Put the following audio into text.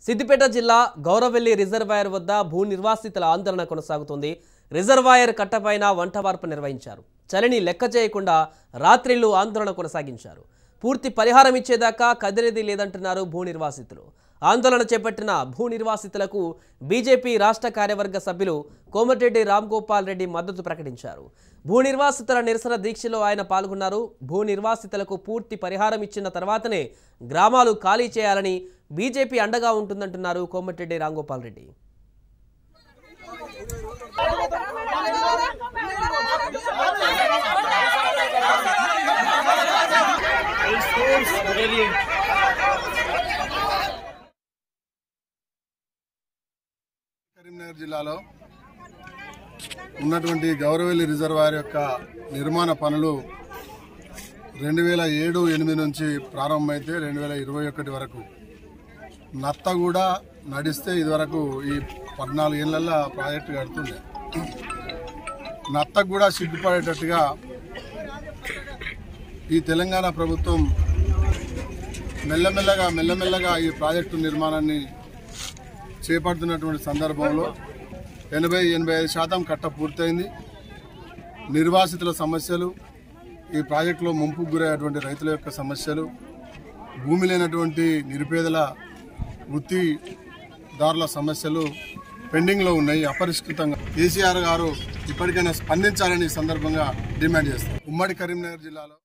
సిద్దిపేట జిల్లా గౌరవెల్లి రిజర్వాయర్ వద్ద భూ నిర్వాసితుల ఆందోళన కొనసాగుతుంది రిజర్వాయర్ కట్టపైన వంటవార్పు నిర్వహించారు చలిని లెక్క చేయకుండా రాత్రిళ్లు ఆందోళన కొనసాగించారు పూర్తి పరిహారం ఇచ్చేదాకా కదిలేది లేదంటున్నారు భూ నిర్వాసితులు ఆందోళన చేపట్టిన భూ నిర్వాసితులకు బీజేపీ రాష్ట్ర కార్యవర్గ సభ్యులు కోమటిరెడ్డి రామ్ గోపాల్ రెడ్డి మద్దతు ప్రకటించారు భూ నిర్వాసితుల నిరసన దీక్షలో ఆయన పాల్గొన్నారు భూ నిర్వాసితులకు పూర్తి పరిహారం ఇచ్చిన తర్వాతనే గ్రామాలు ఖాళీ చేయాలని బీజేపీ అండగా ఉంటుందంటున్నారు కోమటిరెడ్డి రాంగోపాల్ రెడ్డి కరీంనగర్ జిల్లాలో ఉన్నటువంటి గౌరవెల్లి రిజర్వాయర్ యొక్క నిర్మాణ పనులు రెండు వేల ఏడు ఎనిమిది నుంచి ప్రారంభమైతే రెండు వేల ఇరవై ఒకటి వరకు నత్త కూడా నడిస్తే ఇదివరకు ఈ పద్నాలుగు ఏళ్ళల్లో ప్రాజెక్టు కడుతుండే నత్తకు కూడా సిగ్గుపడేటట్టుగా ఈ తెలంగాణ ప్రభుత్వం మెల్లమెల్లగా మెల్లమెల్లగా ఈ ప్రాజెక్టు నిర్మాణాన్ని చేపడుతున్నటువంటి సందర్భంలో ఎనభై ఎనభై ఐదు శాతం కట్ట పూర్తయింది నిర్వాసితుల సమస్యలు ఈ ప్రాజెక్టులో ముంపుకు గురయ్యేటువంటి రైతుల యొక్క సమస్యలు భూమి లేనటువంటి నిరుపేదల వృత్తిదారుల సమస్యలు పెండింగ్లో ఉన్నాయి అపరిష్కృతంగా కేసీఆర్ గారు ఇప్పటికైనా స్పందించాలని ఈ సందర్భంగా డిమాండ్ చేస్తారు ఉమ్మడి కరీంనగర్ జిల్లాలో